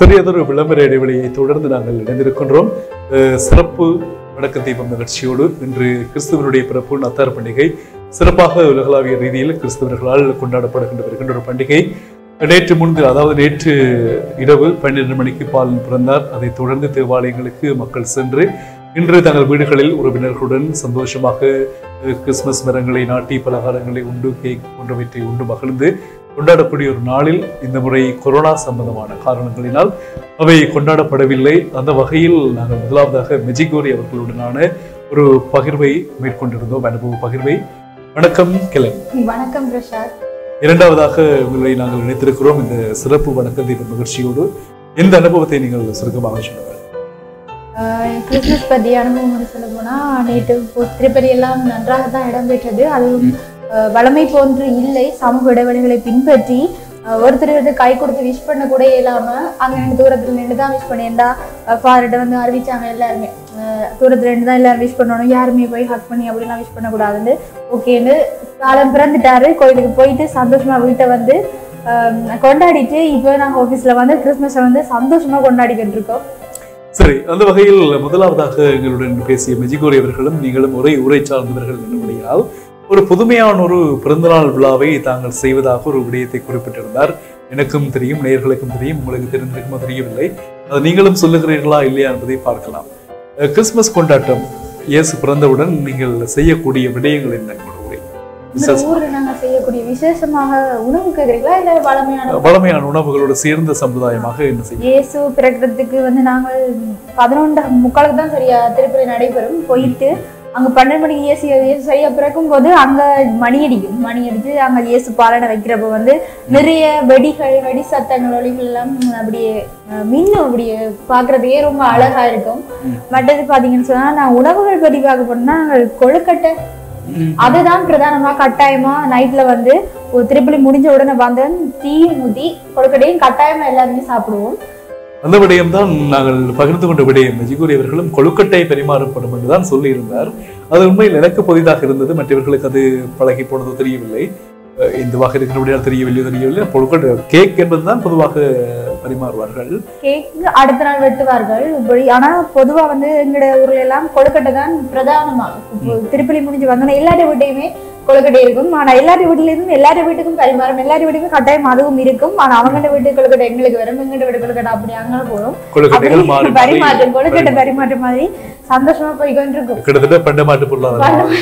சிறியதொரு விளம்பர இடைவெளியை தொடர்ந்து நாங்கள் இணைந்திருக்கின்றோம் அஹ், சிறப்பு வடக்கு தீபம் நிகழ்ச்சியோடு இன்று கிறிஸ்துவனுடைய பிறப்பு நத்தார் பண்டிகை சிறப்பாக உலகளாவிய ரீதியில் கிறிஸ்தவர்களால் கொண்டாடப்படுகின்ற வருகின்ற ஒரு பண்டிகை நேற்று முன்தினம் அதாவது நேற்று இரவு பன்னிரண்டு மணிக்கு பாலன் பிறந்தார் அதைத் தொடர்ந்து தேவாலயங்களுக்கு மக்கள் சென்று இன்று தங்கள் வீடுகளில் உறவினர்களுடன் சந்தோஷமாக அஹ், கிறிஸ்துமஸ் மரங்களை நாட்டி பலகாரங்களை உண்டு கேக் போன்றவற்றை உண்டு மகிழ்ந்து கொண்டாடக்கூடிய ஒரு நாளில் இந்த முறை கொரோனா சம்பந்தமான காரணங்களினால் அவை கொண்டாடப்படவில்லை அந்த வகையில் நாங்கள் முதலாவதாக மெஜிகோரி அவர்களுடனான ஒரு பகிர்வை மேற்கொண்டிருந்தோம் அனுபவ பகிர்வை வணக்கம் கிளன் வணக்கம் பிரசாத் இரண்டாவதாக உங்களை நாங்கள் இணைத்திருக்கிறோம் இந்த சிறப்பு வணக்க தீப நிகழ்ச்சியோடு எந்த அனுபவத்தை நீங்கள் சுருக்கமாக சொல்லுங்கள் ஆஹ் கிறிஸ்துமஸ் பற்றி அனுபவம் சொல்ல போனா நேற்று போ- திருப்பதி எல்லாம் நன்றாக தான் இடம்பெற்றது அதுவும் ஆஹ் வழமை போன்று இல்லை சமூக இடைவெளிகளை பின்பற்றி ஆஹ் ஒருத்தர் வந்து கை கொடுத்து விஷ் பண்ண கூட இல்லாம அங்க நின்று தூரத்துல நின்று தான் விஷ் பண்ணியிருந்தா ஃபாதர்கிட்ட வந்து அறிவிச்சாங்க எல்லாருமே ஆஹ் தூரத்துல நின்று தான் எல்லாரும் விஷ் பண்ணணும் யாருமே போய் ஹக் பண்ணி அப்படிலாம் விஷ் பண்ணக்கூடாதுன்னு ஓகேன்னு காலம் பிறந்துட்டாரு கோயிலுக்கு போயிட்டு சந்தோஷமா வீட்டை வந்து ஆஹ் கொண்டாடிட்டு இப்போ நாங்கள் ஆஃபீஸில் வந்து கிறிஸ்மஸை வந்து சந்தோஷமா கொண்டாடிக்கிட்டு இருக்கோம் சரி அந்த வகையில் முதலாவதாக எங்களுடன் பேசிய மெஜிகோரி அவர்களும் நீங்களும் ஒரே ஊரை சார்ந்தவர்கள் என்படியால் ஒரு புதுமையான ஒரு பிறந்தநாள் விழாவை தாங்கள் செய்வதாக ஒரு விடயத்தை குறிப்பிட்டிருந்தார் எனக்கும் தெரியும் நேயர்களுக்கும் தெரியும் உங்களுக்கு தெரிந்திருக்குமோ தெரியவில்லை அது நீங்களும் சொல்லுகிறீர்களா இல்லையா என்பதை பார்க்கலாம் அஹ், கிறிஸ்துமஸ் கொண்டாட்டம் இயேசு பிறந்தவுடன் நீங்கள் செய்யக்கூடிய விடயங்கள் என்ன உங்களுடைய ஊரில்? இந்த ஊர்ல நாங்க செய்யக்கூடிய விசேஷமாக உணவு கேக்குறீங்களா இல்ல வளமையான வளமையான உணவுகளோடு சேர்ந்த சமுதாயமாக என்ன செய்யும் இயேசு பிறக்கிறதுக்கு வந்து நாங்கள் பதினொன்று முக்காலுக்கு தான் சரியா திருப்பதி நடைபெறும் போயிட்டு அங்க பன்னெண்டு மணிக்கு இயேசு இயேசு சரியா பிறக்கும் போது அங்க மணி அடிக்கும் மணி அடிச்சு அங்க இயேசு பாலனை வைக்கிறப்ப வந்து நிறைய வெடிகள் வெடி சத்தங்கள் ஒளிகள் எல்லாம் அப்படியே அஹ், மின்னும் அப்படியே பாக்குறதுக்கே ரொம்ப அழகா இருக்கும் மற்றது பாத்தீங்கன்னு சொன்னா நான் உணவுகள் பற்றி பார்க்க போனோம்னா நாங்கள் கொழுக்கட்டை அதுதான் பிரதானமா கட்டாயமா நைட்ல வந்து ஒரு திருப்பலி முடிஞ்ச உடனே வந்தேன் டீ ஊத்தி கொழுக்கட்டையும் கட்டாயமா எல்லாருமே சாப்பிடுவோம் அந்த விடயம்தான் நாங்கள் பகிர்ந்து கொண்ட விடயம் மெஜிகூரி அவர்களும் கொழுக்கட்டை பரிமாறப்படும் என்றுதான் சொல்லியிருந்தார் அது உண்மையில் எனக்கு புதிதாக இருந்தது மற்றவர்களுக்கு அது பழகி போனது தெரியவில்லை அஹ் இந்துவாக இருக்கிறபடியால் தெரியவில்லையோ தெரியவில்லை கொழுக்கட்டை கேக் என்பதுதான் பொதுவாக பரிமாறுவார்கள் கேக் அடுத்த நாள் வெட்டுவார்கள் இப்படி ஆனா பொதுவா வந்து எங்கட ஊர்ல எல்லாம் கொழுக்கட்டை தான் பிரதானமா இப்போ திருப்பலி முடிஞ்சு வந்தோன்னா எல்லாரும் வீட்டையுமே கொழுக்கட்டை இருக்கும் ஆனா எல்லாரும் வீட்டுல இருந்து எல்லாரும் வீட்டுக்கும் பரிமாறும் எல்லாரும் வீட்டுக்கும் கட்டாயம் அதுவும் இருக்கும் ஆனா அவங்கள்ட்ட வீட்டு கொழுக்கட்டை எங்களுக்கு வரும் எங்கள்ட்ட வீட்டு கொழுக்கட்டை அப்படி அங்கே போகும் கொழுக்கட்டைகள் மாறி அப்படி மாறி பரிமாற்றம் கொழுக்கட்டை பரிமாற்றம் மாதிரி சந்தோஷமா போய் கொண்டிருக்கும் கிட்டத்தட்ட பண்டமாட்டு பொருளாதாரம்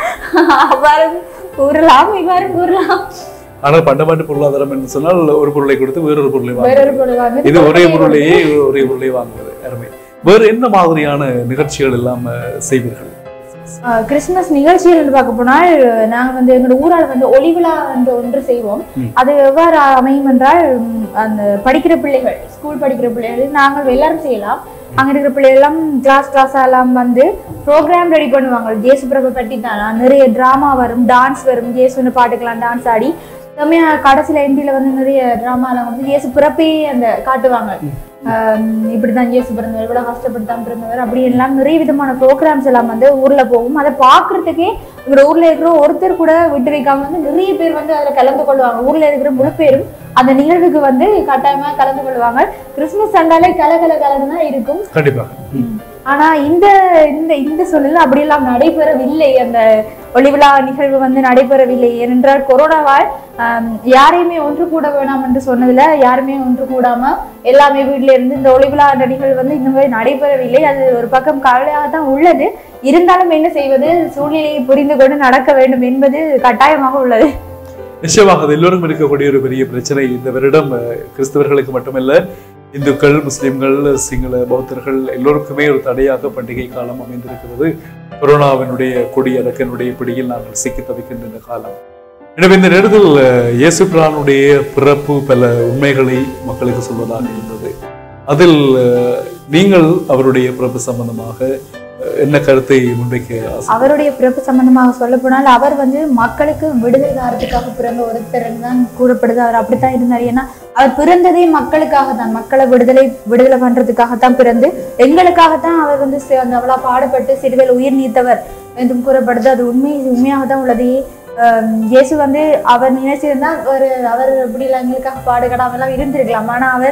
அவ்வாறும் கூறலாம் இவ்வாறும் கூறலாம் ஆனால் பண்டமாட்டு பொருளாதாரம் என்று சொன்னால் ஒரு பொருளை கொடுத்து வேறொரு பொருளை வாங்க வேறொரு பொருள் வாங்க இது ஒரே பொருளையே ஒரே பொருளை வாங்குவது அருமை வேறு என்ன மாதிரியான நிகழ்ச்சிகள் எல்லாம் அஹ், செய்வீர்கள் ஆஹ் கிறிஸ்துமஸ் நிகழ்ச்சிகள் பார்க்க போனால் நாங்க வந்து எங்களோட ஊரால் வந்து ஒளி விழா என்ற ஒன்று செய்வோம் ம். அது எவ்வாறு அமையும் என்றால் உம், அந்த படிக்கிற பிள்ளைகள் ஸ்கூல் படிக்கிற பிள்ளைகள் நாங்கள் எல்லாரும் செய்யலாம் அங்க இருக்கிற பிள்ளைகள் எல்லாம் கிளாஸ் கிளாஸ் எல்லாம் வந்து ப்ரோக்ராம் ரெடி பண்ணுவாங்க ஜேசு பிரபு பற்றி தான் நிறைய டிராமா வரும் டான்ஸ் வரும் ஜேசுன்னு பாட்டுக்கெல்லாம் டான்ஸ் ஆடி செம்மையா கடைசியில எண்டில வந்து நிறைய டிராமாலாம் வந்து இயேசு பிறப்பே அந்த காட்டுவாங்க ஆம், இப்படிதான் இயேசு பிறந்தவர் இவ்வளவு கஷ்டப்பட்டு தான் பிறந்தவர் அப்படி எல்லாம் நிறைய விதமான ப்ரோக்ராம்ஸ் எல்லாம் வந்து ஊர்ல போகும் அதை பாக்குறதுக்கே எங்க ஊர்ல இருக்கிற ஒருத்தர் கூட விட்டு வைக்காம வந்து நிறைய பேர் வந்து அதுல கலந்து கொள்வாங்க ஊர்ல இருக்கிற முழு பேரும் அந்த நிகழ்வுக்கு வந்து கட்டாயமா கலந்து கொள்வாங்க கிறிஸ்துமஸ் சண்டாலே கல கல கலன்னு தான் இருக்கும் கண்டிப்பாக ம். ஆனா இந்த இந்த இந்த சூழலில் அப்படியெல்லாம் நடைபெறவில்லை அந்த ஒளிவிழா நிகழ்வு வந்து நடைபெறவில்லை ஏனென்றால் கொரோனாவால் ஆம், யாரையுமே ஒன்று கூட வேணாம் என்று சொன்னதுல யாருமே ஒன்று கூடாம எல்லாமே வீட்ல இருந்து இந்த ஒளிவிழா என்ற நிகழ்வு வந்து இந்த மாதிரி நடைபெறவில்லை அது ஒரு பக்கம் கவலையாக தான் உள்ளது இருந்தாலும் என்ன செய்வது சூழ்நிலையை புரிந்து கொண்டு நடக்க வேண்டும் என்பது கட்டாயமாக உள்ளது நிச்சயமாக அது எல்லோரும் இருக்கக்கூடிய ஒரு பெரிய பிரச்சனை இந்த வருடம் அஹ், கிறிஸ்தவர்களுக்கு மட்டுமல்ல இந்துக்கள் முஸ்லிம்கள் சிங்கள பௌத்தர்கள் எல்லோருக்குமே ஒரு தடையாக பண்டிகை காலம் அமைந்திருக்கிறது கொரோனாவினுடைய கொடிய அரக்கனுடைய பிடியில் நாங்கள் சிக்கி தவிக்கின்ற இந்த காலம் எனவே இந்த நேரத்தில் அஹ், இயேசு பிரானுடைய பிறப்பு பல உண்மைகளை மக்களுக்கு சொல்வதாக இருந்தது அதில் அஹ், நீங்கள் அவருடைய பிறப்பு சம்பந்தமாக அஹ், என்ன கருத்தை முன்வைக்க ஆசை அவருடைய பிறப்பு சம்பந்தமாக சொல்ல போனால் அவர் வந்து மக்களுக்கு விடுதலை தாரத்துக்காக பிறந்த ஒருத்தர் தான் கூறப்படுது அவர் அப்படித்தான் இருந்தார் ஏன்னா அவர் பிறந்ததே மக்களுக்காக தான் மக்களை விடுதலை விடுதலை பண்றதுக்காகத்தான் பிறந்து எங்களுக்காகத்தான் அவர் வந்து சி- அந்த அவ்வளவு பாடுபட்டு சிறுவையில் உயிர் நீத்தவர் என்றும் கூறப்படுது அது உண்மை உண்மையாக தான் உள்ளது ஆஹ் இயேசு வந்து அவர் நினைச்சிருந்தா ஒரு அவர் இப்படி எல்லாம் எங்களுக்காக பாடுகடாம எல்லாம் இருந்திருக்கலாம் ஆனா அவர்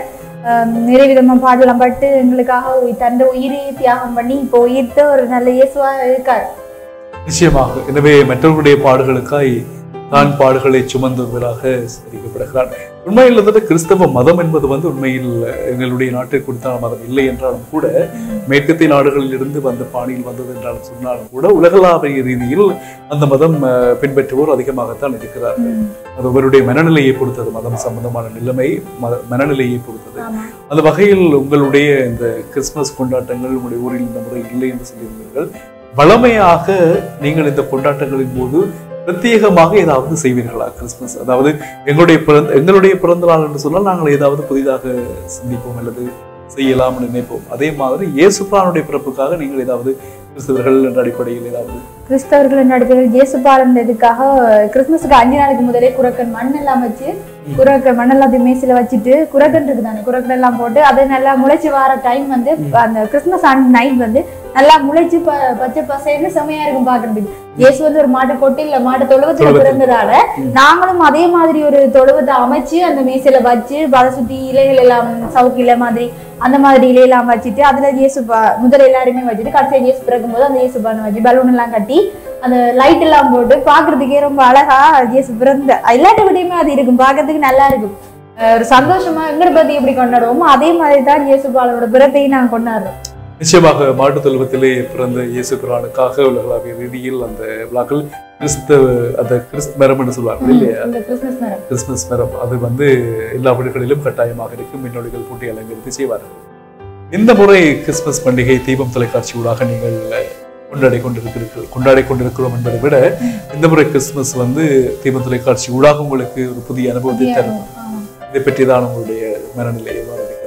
ஆஹ் நிறைய விதமா பாடலாம் பட்டு எங்களுக்காக உய்- தந்த உயிரை தியாகம் பண்ணி இப்போ உயிர்த்த ஒரு நல்ல இயேசுவா இருக்கார் நிச்சயமாக எனவே மற்றவர்களுடைய பாடுகளுக்காய் தான் பாடுகளை சுமந்தவராக சித்தரிக்கப்படுகிறார் உண்மையில் வந்துட்டு கிறிஸ்தவ மதம் என்பது வந்து உண்மையில் எங்களுடைய நாட்டிற்கு கொடுத்தான மதம் இல்லை என்றாலும் கூட மேற்கத்திய நாடுகளில் இருந்து வந்த பாணியில் வந்தது என்றாலும் சொன்னாலும் கூட உலகளாவிய ரீதியில் அந்த மதம் அஹ், பின்பற்றுவோர் அதிகமாகத்தான் இருக்கிறார் ம். அது அவருடைய மனநிலையை பொறுத்தது மதம் சம்பந்தமான நிலைமை மத- மனநிலையை பொறுத்தது ஆமா அந்த வகையில் உங்களுடைய இந்த கிறிஸ்துமஸ் கொண்டாட்டங்கள் உங்களுடைய ஊரில் இந்த முறை இல்லை என்று சொல்லியிருந்தீர்கள் வளமையாக நீங்கள் இந்த கொண்டாட்டங்களின் போது பிரத்யேகமாக ஏதாவது செய்வீர்களா கிறிஸ்துமஸ் அதாவது எங்களுடைய பிறந்த எங்களுடைய பிறந்த நாள் என்று சொன்னால் நாங்கள் ஏதாவது புதிதாக சிந்திப்போம் அல்லது செய்யலாம்னு நினைப்போம் அதே மாதிரி இயேசுப்பானுடைய பிறப்புக்காக நீங்கள் ஏதாவது கிறிஸ்தவர்கள் என்ற அடிப்படையில் ஏதாவது கிறிஸ்தவர்களின் நடுவில் இயேசு பாலந்ததுக்காக கிறிஸ்துமஸுக்கு அஞ்சு நாளைக்கு முதலே குரக்கன் மண் எல்லாம் வச்சு குரக்கன் மண் எல்லாத்தையும் மேசில வச்சுட்டு குரக்கன் இருக்கு தானே குரக்கன் எல்லாம் போட்டு அது நல்லா முளைச்சு வர டைம் வந்து அந்த கிறிஸ்துமஸ் நைட் வந்து நல்லா முளைச்சு ப பச்சை பசைன்னு செமையா இருக்கும் பாக்குறதுக்கு இயேசு வந்து ஒரு மாட்டு கொட்டில மாட்டு தொழுவத்துல தொழுவத்தில். பிறந்ததால நாங்களும் அதே மாதிரி ஒரு தொழுவத்தை அமைச்சு அந்த மேசையில வச்சு அதை சுத்தி இலைகள் எல்லாம் சவுக்கு இலை மாதிரி அந்த மாதிரி இலையெல்லாம் வச்சுட்டு அதுல இயேசு பா- முதல்ல எல்லாருமே வச்சுட்டு கடைசியா இயேசு பிறக்கும் போது அந்த இயேசு பானை வச்சு பலூன் எல்லாம் கட்டி அந்த லைட் எல்லாம் போட்டு பாக்குறதுக்கே ரொம்ப அழகா இயேசு பிறந்த எல்லாட்ட விடையுமே அது இருக்கும் பாக்குறதுக்கு நல்லா இருக்கும் அஹ் ஒரு சந்தோஷமா எங்கட பத்தி எப்படி கொண்டாடுவோமோ அதே மாதிரி தான் இயேசு பாலோட பிறப்பையும் நாங்க கொண்டாடுறோம் நிச்சயமாக மாட்டுத் தொழுவத்திலே பிறந்த இயேசு குரானுக்காக உலகளாவிய ரீதியில் அந்த விழாக்கள் கிறிஸ்தவ அந்த கிறிஸ்த் மரம் என்று சொல்வார்கள் இல்லையா இந்த கிறிஸ்துமஸ் நேரம் கிறிஸ்துமஸ் மரம் அது வந்து எல்லா வீடுகளிலும் கட்டாயமாக இருக்கும் மின்னொலிகள் போட்டி அலங்கரித்து செய்வார்கள் இந்த முறை கிறிஸ்துமஸ் பண்டிகை தீபம் தொலைக்காட்சி ஊடாக நீங்கள் கொண்டாடி கொண்டிருக்கிறீர்கள் கொண்டாடி கொண்டிருக்கிறோம் என்பதை விட இந்த முறை கிறிஸ்துமஸ் வந்து தீபம் தொலைக்காட்சி ஊடாக உங்களுக்கு ஒரு புதிய அனுபவத்தை தரும் ஆமா. இதை பற்றி தான் உங்களுடைய மனநிலை எவ்வாறு இருக்கிறது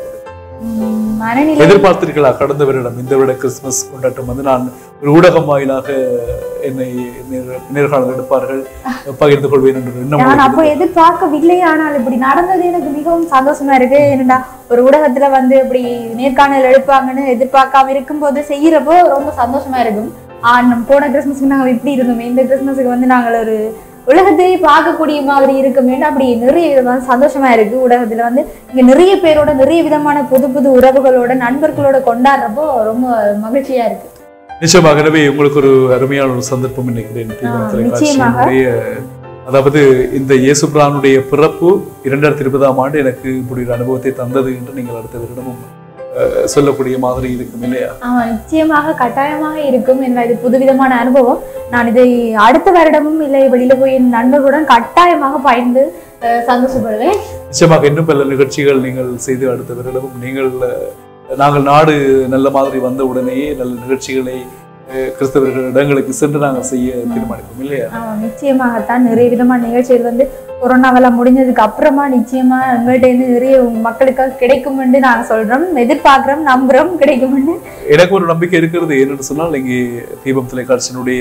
உம் மனநிலை எதிர்பார்த்திருக்கிறா கடந்த வருடம் இந்த வருட கிறிஸ்துமஸ் கொண்டாட்டம் வந்து நான் ஒரு ஊடகம் வாயிலாக என்னை நேர்- நேர்காணல் எடுப்பார்கள் பகிர்ந்து கொள்வேன் என்று எண்ணம் நான் உங்களுக்கு அப்போ எதிர்பார்க்கவில்லை ஆனால் இப்படி நடந்தது எனக்கு மிகவும் சந்தோஷமா இருக்கு என்னடா ஒரு ஊடகத்துல வந்து இப்படி நேர்காணல் எடுப்பாங்கன்னு எதிர்பார்க்காம இருக்கும்போது செய்யறப்போ ரொம்ப சந்தோஷமா இருக்கும் ஆ நம்ம போன கிறிஸ்மஸ்க்கு நாங்க இப்படி இருந்தோமே இந்த கிறிஸ்மஸுக்கு வந்து நாங்கள் ஒரு உலகத்தையே பார்க்கக்கூடிய மாதிரி இருக்குமே அப்படி நிறைய விதமான சந்தோஷமா இருக்கு ஊடகத்துல வந்து இங்க நிறைய பேரோட நிறைய விதமான புது புது உறவுகளோட நண்பர்களோட கொண்டாடுறப்போ ரொம்ப மகிழ்ச்சியா இருக்கு நிச்சயமாக எனவே உங்களுக்கு ஒரு அருமையான ஒரு சந்தர்ப்பம் நினைக்கிறேன் தீபம் ஆ, தொலைக்காட்சியினுடைய அதாவது இந்த இயேசு பிரானுடைய பிறப்பு இரண்டாயிரத்தி இருபதாம் ஆண்டு எனக்கு இப்படி ஒரு அனுபவத்தை தந்தது என்று நீங்கள் அடுத்த வருடமும் அஹ், சொல்லக்கூடிய மாதிரி இருக்கும் இல்லையா ஆமா நிச்சயமாக கட்டாயமாக இருக்கும் என்ற இது புதுவிதமான அனுபவம் நான் இதை அடுத்த வருடமும் இல்லை வெளியில போய் என் நண்பர்களுடன் கட்டாயமாக பயந்து அஹ், சந்தோஷப்படுவேன் நிச்சயமாக இன்னும் பல நிகழ்ச்சிகள் நீங்கள் செய்து அடுத்த வருடமும் நீங்கள் அஹ், நாங்கள் நாடு நல்ல மாதிரி வந்த உடனேயே நல்ல நிகழ்ச்சிகளை அஹ், கிறிஸ்தவர்கள் இடங்களுக்கு சென்று நாங்கள் செய்ய தீர்மானிப்போம் இல்லையா ஆமா நிச்சயமாகத்தான் நிறைய விதமான நிகழ்ச்சிகள் வந்து கொரோனாவெல்லாம் முடிஞ்சதுக்கு அப்புறமா நிச்சயமா எங்கள்கிட்ட இருந்து நிறைய மக்களுக்காக கிடைக்கும்னு நாங்க சொல்றோம் எதிர்பார்க்கிறோம் நம்புறோம் கிடைக்கும்னு எனக்கு ஒரு நம்பிக்கை இருக்கிறது என்னன்னு சொன்னால் இங்கே தீபம் தொலைக்காட்சியினுடைய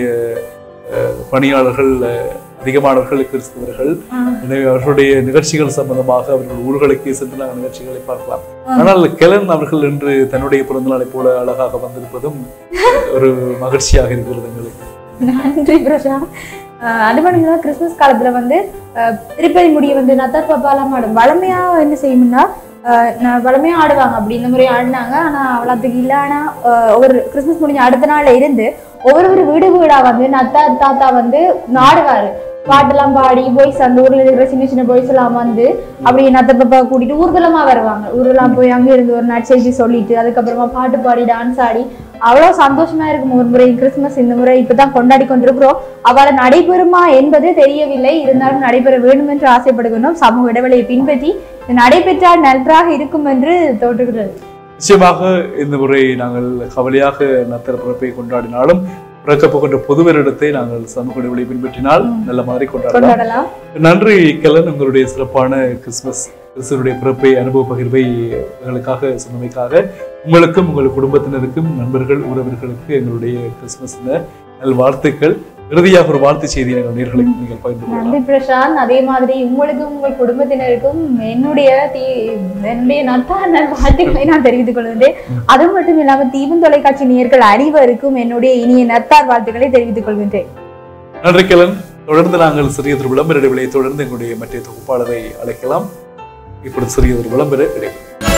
அஹ், பணியாளர்கள் அஹ், அதிகமானவர்கள் கிறிஸ்தவர்கள் எனவே அவர்களுடைய நிகழ்ச்சிகள் சம்பந்தமாக அவர்கள் ஊர்களுக்கே சென்று நாங்கள் நிகழ்ச்சிகளை பார்க்கலாம் ஆனால் கெலன் அவர்கள் இன்று தன்னுடைய பிறந்தநாளை போல அழகாக வந்திருப்பதும் ஒரு மகிழ்ச்சியாக இருக்கிறது எங்களுக்கு நன்றி பிரஷா அஹ் அது மட்டும் இல்லாம கிறிஸ்மஸ் காலத்துல வந்து அஹ் திருப்பதி முடிய வந்து நத்தர் பப்பாலாம் ஆடும் வளமையா என்ன செய்யணும்னா அஹ் நான் வளமையா ஆடுவாங்க அப்படி இந்த முறை ஆடினாங்க ஆனா அவ்வளோத்துக்கு இல்லை ஆனா அஹ் ஒவ்வொரு கிறிஸ்மஸ் முடிஞ்ச அடுத்த நாள்ல இருந்து ஒவ்வொரு ஒரு வீடு வீடா வந்து நத்தா தாத்தா வந்து நாடுவாரு பாட்டெல்லாம் பாடி பாய்ஸ் அந்த ஊர்ல இருக்கிற சின்ன சின்ன பாய்ஸ் எல்லாம் வந்து அப்படி நத்த பப்பா கூட்டிட்டு ஊர்வலமா வருவாங்க ஊர்வலம் போய் அங்க இருந்து ஒரு நற்செய்தி சொல்லிட்டு அதுக்கப்புறமா பாட்டு பாடி டான்ஸ் ஆடி அவ்வளவு சந்தோஷமா இருக்கும் ஒரு முறை கிறிஸ்துமஸ் இந்த முறை இப்பதான் கொண்டாடி கொண்டிருக்கிறோம் அவளை நடைபெறுமா என்பது தெரியவில்லை இருந்தாலும் நடைபெற வேண்டும் என்று ஆசைப்படுகிறோம் சமூக இடைவெளியை பின்பற்றி இது நடைபெற்றால் நன்றாக இருக்கும் என்று தோற்றுகிறது நிச்சயமாக இந்த முறை நாங்கள் கவலையாக நத்தர் பிறப்பை கொண்டாடினாலும் பிறக்கப் போகின்ற பொது வருடத்தை நாங்கள் சமூக இடைவெளியை பின்பற்றினால் நல்ல மாதிரி கொண்டாடலாம் கொண்டாடலாம் நன்றி கலன் உங்களுடைய சிறப்பான கிறிஸ்துமஸ் கிறிஸ்துவனுடைய பிறப்பை அனுபவ பகிர்வை எங்களுக்காக சொன்னமைக்காக உங்களுக்கும் உங்கள் குடும்பத்தினருக்கும் நண்பர்கள் உறவினர்களுக்கு எங்களுடைய கிறிஸ்துமஸ் நல் வாழ்த்துக்கள் இறுதியாக ஒரு வாழ்த்து செய்தியை எங்கள் நேர்களுக்கு நீங்கள் பகிர்ந்து கொள்ளலாம் நன்றி பிரசாந்த் அதே மாதிரி உங்களுக்கும் உங்கள் குடும்பத்தினருக்கும் என்னுடைய தீ என்னுடைய நத்தார் நல் வாழ்த்துக்களை நான் தெரிவித்துக் கொள்கின்றேன் அது மட்டும் இல்லாம தீபம் தொலைக்காட்சி நேயர்கள் அனைவருக்கும் என்னுடைய இனிய நத்தார் வாழ்த்துக்களை தெரிவித்துக் கொள்கின்றேன் நன்றி கலன் தொடர்ந்து நாங்கள் சிறிய ஒரு விளம்பர இடைவெளியை தொடர்ந்து எங்களுடைய மற்ற தொகுப்பாளரை அழைக்கலாம் இப்படி சிறிய ஒரு விளம்பர இடைவெளி